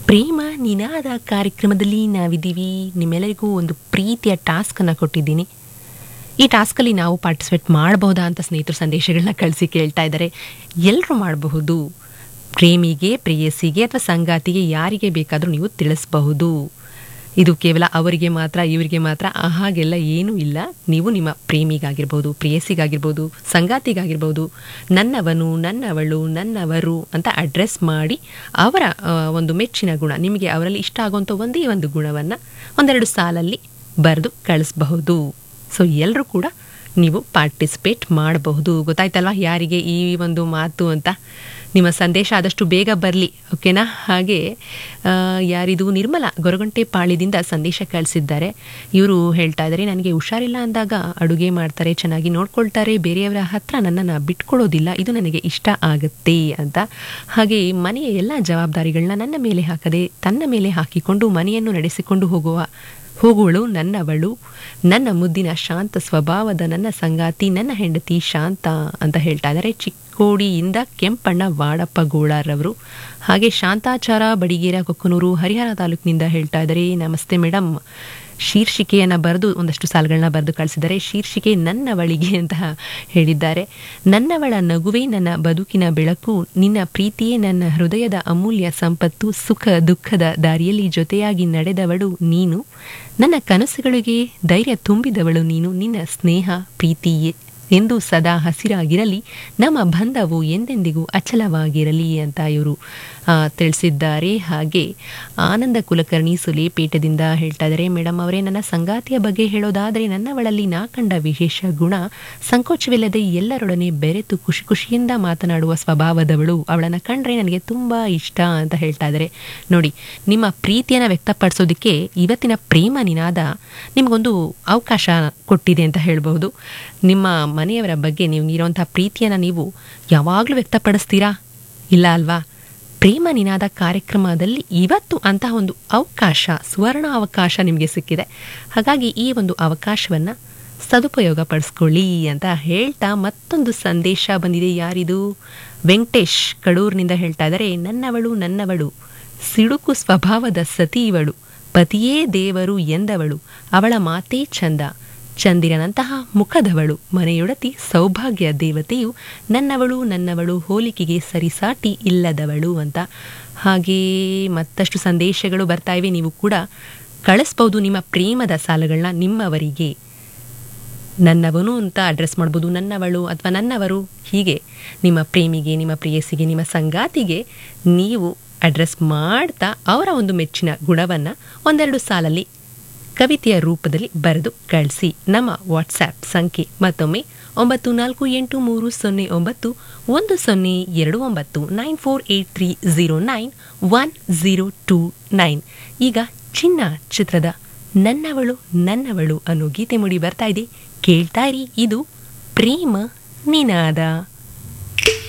ಪ್ರೇಮ ನಿನಾದ ಕಾರ್ಯಕ್ರಮದಲ್ಲಿ ನಾವಿದ್ದೀವಿ ನಿಮ್ಮೆಲ್ಲರಿಗೂ ಒಂದು ಪ್ರೀತಿಯ ಟಾಸ್ಕನ್ನು ಕೊಟ್ಟಿದ್ದೀನಿ ಈ ಟಾಸ್ಕಲ್ಲಿ ನಾವು ಪಾರ್ಟಿಸಿಪೇಟ್ ಮಾಡಬಹುದಾ ಅಂತ ಸ್ನೇಹಿತರು ಸಂದೇಶಗಳನ್ನ ಕಳಿಸಿ ಕೇಳ್ತಾ ಇದ್ದಾರೆ ಎಲ್ಲರೂ ಮಾಡಬಹುದು ಪ್ರೇಮಿಗೆ ಪ್ರೇಯಸಿಗೆ ಅಥವಾ ಸಂಗಾತಿಗೆ ಯಾರಿಗೆ ಬೇಕಾದರೂ ನೀವು ತಿಳಿಸಬಹುದು ಇದು ಕೇವಲ ಅವರಿಗೆ ಮಾತ್ರ ಇವರಿಗೆ ಮಾತ್ರ ಆ ಹಾಗೆಲ್ಲ ಏನೂ ಇಲ್ಲ ನೀವು ನಿಮ್ಮ ಪ್ರೇಮಿಗಾಗಿರ್ಬೋದು ಪ್ರೇಯಸಿಗಾಗಿರ್ಬೋದು ಸಂಗಾತಿಗಾಗಿರ್ಬೋದು ನನ್ನವನು ನನ್ನವಳು ನನ್ನವರು ಅಂತ ಅಡ್ರೆಸ್ ಮಾಡಿ ಅವರ ಆ, ಒಂದು ಮೆಚ್ಚಿನ ಗುಣ ನಿಮಗೆ ಅವರಲ್ಲಿ ಇಷ್ಟ ಆಗುವಂಥ ಒಂದೇ ಒಂದು ಗುಣವನ್ನು ಒಂದೆರಡು ಸಾಲಲ್ಲಿ ಬರೆದು ಕಳಿಸಬಹುದು ಸೊ ಎಲ್ಲರೂ ಕೂಡ ನೀವು ಪಾರ್ಟಿಸಿಪೇಟ್ ಮಾಡಬಹುದು ಗೊತ್ತಾಯ್ತಲ್ವಾ ಯಾರಿಗೆ ಈ ಒಂದು ಮಾತು ಅಂತ ನಿಮ್ಮ ಸಂದೇಶ ಆದಷ್ಟು ಬೇಗ ಬರಲಿ ಓಕೆನಾ ಹಾಗೆ ಆ, ಯಾರಿದು ನಿರ್ಮಲ ಗೊರಗುಂಟೆ ಪಾಳ್ಯದಿಂದ ಸಂದೇಶ ಕಳಿಸಿದ್ದಾರೆ ಇವರು ಹೇಳ್ತಾ ಇದ್ದಾರೆ ನನಗೆ ಹುಷಾರಿಲ್ಲ ಅಂದಾಗ ಅಡುಗೆ ಮಾಡ್ತಾರೆ ಚೆನ್ನಾಗಿ ನೋಡ್ಕೊಳ್ತಾರೆ ಬೇರೆಯವರ ಹತ್ರ ನನ್ನನ್ನು ಬಿಟ್ಕೊಡೋದಿಲ್ಲ ಇದು ನನಗೆ ಇಷ್ಟ ಆಗುತ್ತೆ ಅಂತ ಹಾಗೆ ಮನೆಯ ಎಲ್ಲ ಜವಾಬ್ದಾರಿಗಳನ್ನ ನನ್ನ ಮೇಲೆ ಹಾಕದೆ ತನ್ನ ಮೇಲೆ ಹಾಕಿಕೊಂಡು ಮನೆಯನ್ನು ನಡೆಸಿಕೊಂಡು ಹೋಗುವ ಹೋಗುವಳು ನನ್ನವಳು ನನ್ನ ಮುದ್ದಿನ ಶಾಂತ ಸ್ವಭಾವದ ನನ್ನ ಸಂಗಾತಿ ನನ್ನ ಹೆಂಡತಿ ಶಾಂತ ಅಂತ ಹೇಳ್ತಾ ಇದ್ದಾರೆ ಚಿಕ್ಕೋಡಿಯಿಂದ ಕೆಂಪಣ್ಣ ವಾಡಪ್ಪ ಗೋಳಾರವರು ಹಾಗೆ ಶಾಂತಾಚಾರ ಬಡಿಗೇರ ಕೊಕ್ಕನೂರು ಹರಿಹರ ತಾಲೂಕಿನಿಂದ ಹೇಳ್ತಾ ಇದ್ದಾರೆ ನಮಸ್ತೆ ಮೇಡಮ್ ಶೀರ್ಷಿಕೆಯನ್ನು ಬರೆದು ಒಂದಷ್ಟು ಸಾಲುಗಳನ್ನ ಬರೆದು ಕಳಿಸಿದ್ದಾರೆ ಶೀರ್ಷಿಕೆ ನನ್ನವಳಿಗೆ ಅಂತ ಹೇಳಿದ್ದಾರೆ ನನ್ನವಳ ನಗುವೇ ನನ್ನ ಬದುಕಿನ ಬೆಳಕು ನಿನ್ನ ಪ್ರೀತಿಯೇ ನನ್ನ ಹೃದಯದ ಅಮೂಲ್ಯ ಸಂಪತ್ತು ಸುಖ ದುಃಖದ ದಾರಿಯಲ್ಲಿ ಜೊತೆಯಾಗಿ ನಡೆದವಳು ನೀನು ನನ್ನ ಕನಸುಗಳಿಗೆ ಧೈರ್ಯ ತುಂಬಿದವಳು ನೀನು ನಿನ್ನ ಸ್ನೇಹ ಪ್ರೀತಿಯೇ ಎಂದು ಸದಾ ಹಸಿರಾಗಿರಲಿ ನಮ್ಮ ಬಂಧವು ಎಂದೆಂದಿಗೂ ಅಚಲವಾಗಿರಲಿ ಅಂತ ಇವರು ಆ, ತಿಳಿಸಿದ್ದಾರೆ ಹಾಗೆ ಆನಂದ ಕುಲಕರ್ಣಿ ಸುಲೇಪೇಟದಿಂದ ಹೇಳ್ತಾ ಇದ್ದಾರೆ ಮೇಡಮ್ ಅವರೇ ನನ್ನ ಸಂಗಾತಿಯ ಬಗ್ಗೆ ಹೇಳೋದಾದರೆ ನನ್ನವಳಲ್ಲಿ ನಾ ಕಂಡ ವಿಶೇಷ ಗುಣ ಸಂಕೋಚವಿಲ್ಲದೆ ಎಲ್ಲರೊಡನೆ ಬೆರೆತು ಖುಷಿ ಖುಷಿಯಿಂದ ಮಾತನಾಡುವ ಸ್ವಭಾವದವಳು ಅವಳನ್ನು ಕಂಡ್ರೆ ನನಗೆ ತುಂಬ ಇಷ್ಟ ಅಂತ ಹೇಳ್ತಾ ಇದ್ದಾರೆ ನೋಡಿ ನಿಮ್ಮ ಪ್ರೀತಿಯನ್ನು ವ್ಯಕ್ತಪಡಿಸೋದಕ್ಕೆ ಇವತ್ತಿನ ಪ್ರೇಮ ನಿನಾದ ನಿಮಗೊಂದು ಅವಕಾಶ ಕೊಟ್ಟಿದೆ ಅಂತ ಹೇಳ್ಬಹುದು ನಿಮ್ಮ ಮನೆಯವರ ಬಗ್ಗೆ ನೀವು ಇರುವಂಥ ಪ್ರೀತಿಯನ್ನು ನೀವು ಯಾವಾಗಲೂ ವ್ಯಕ್ತಪಡಿಸ್ತೀರಾ ಇಲ್ಲ ಅಲ್ವಾ ಪ್ರೇಮ ನಿನಾದ ಕಾರ್ಯಕ್ರಮದಲ್ಲಿ ಇವತ್ತು ಅಂತಹ ಒಂದು ಅವಕಾಶ ಸುವರ್ಣ ಅವಕಾಶ ನಿಮಗೆ ಸಿಕ್ಕಿದೆ ಹಾಗಾಗಿ ಈ ಒಂದು ಅವಕಾಶವನ್ನು ಸದುಪಯೋಗ ಪಡಿಸ್ಕೊಳ್ಳಿ ಅಂತ ಹೇಳ್ತಾ ಮತ್ತೊಂದು ಸಂದೇಶ ಬಂದಿದೆ ಯಾರಿದು ವೆಂಕಟೇಶ್ ಕಡೂರಿನಿಂದ ಹೇಳ್ತಾ ಇದ್ದಾರೆ ನನ್ನವಳು ನನ್ನವಳು ಸಿಡುಕು ಸ್ವಭಾವದ ಸತಿ ಇವಳು ಪತಿಯೇ ದೇವರು ಎಂದವಳು ಅವಳ ಮಾತೇ ಚಂದ ಚಂದಿರನಂತಹ ಮುಖದವಳು ಮನೆಯೊಡತಿ ಸೌಭಾಗ್ಯ ದೇವತೆಯು ನನ್ನವಳು ನನ್ನವಳು ಹೋಲಿಕೆಗೆ ಸರಿಸಾಟಿ ಇಲ್ಲದವಳು ಅಂತ ಹಾಗೇ ಮತ್ತಷ್ಟು ಸಂದೇಶಗಳು ಬರ್ತಾ ಇವೆ ನೀವು ಕೂಡ ಕಳಿಸ್ಬೋದು ನಿಮ್ಮ ಪ್ರೇಮದ ಸಾಲಗಳನ್ನ ನಿಮ್ಮವರಿಗೆ ನನ್ನವನು ಅಂತ ಅಡ್ರೆಸ್ ಮಾಡ್ಬೋದು ನನ್ನವಳು ಅಥವಾ ನನ್ನವರು ಹೀಗೆ ನಿಮ್ಮ ಪ್ರೇಮಿಗೆ ನಿಮ್ಮ ಪ್ರೇಯಸಿಗೆ ನಿಮ್ಮ ಸಂಗಾತಿಗೆ ನೀವು ಅಡ್ರೆಸ್ ಮಾಡ್ತಾ ಅವರ ಒಂದು ಮೆಚ್ಚಿನ ಗುಣವನ್ನು ಒಂದೆರಡು ಸಾಲಲ್ಲಿ ಕವಿತೆಯ ರೂಪದಲ್ಲಿ ಬರೆದು ಕಳಿಸಿ ನಮ್ಮ ವಾಟ್ಸ್ಯಾಪ್ ಸಂಖ್ಯೆ ಮತ್ತೊಮ್ಮೆ ಒಂಬತ್ತು ನಾಲ್ಕು ಎಂಟು ಮೂರು ಸೊನ್ನೆ ಒಂಬತ್ತು ಒಂದು ಸೊನ್ನೆ ಎರಡು ಒಂಬತ್ತು nine four eight three zero nine one zero two nine ಈಗ ಚಿನ್ನ ಚಿತ್ರದ ನನ್ನವಳು ನನ್ನವಳು ಅನ್ನೋ ಗೀತೆ ಮುಡಿ ಬರ್ತಾ ಇದೆ ಕೇಳ್ತಾ ಇರಿ ಇದು ಪ್ರೇಮ ನಿನಾದ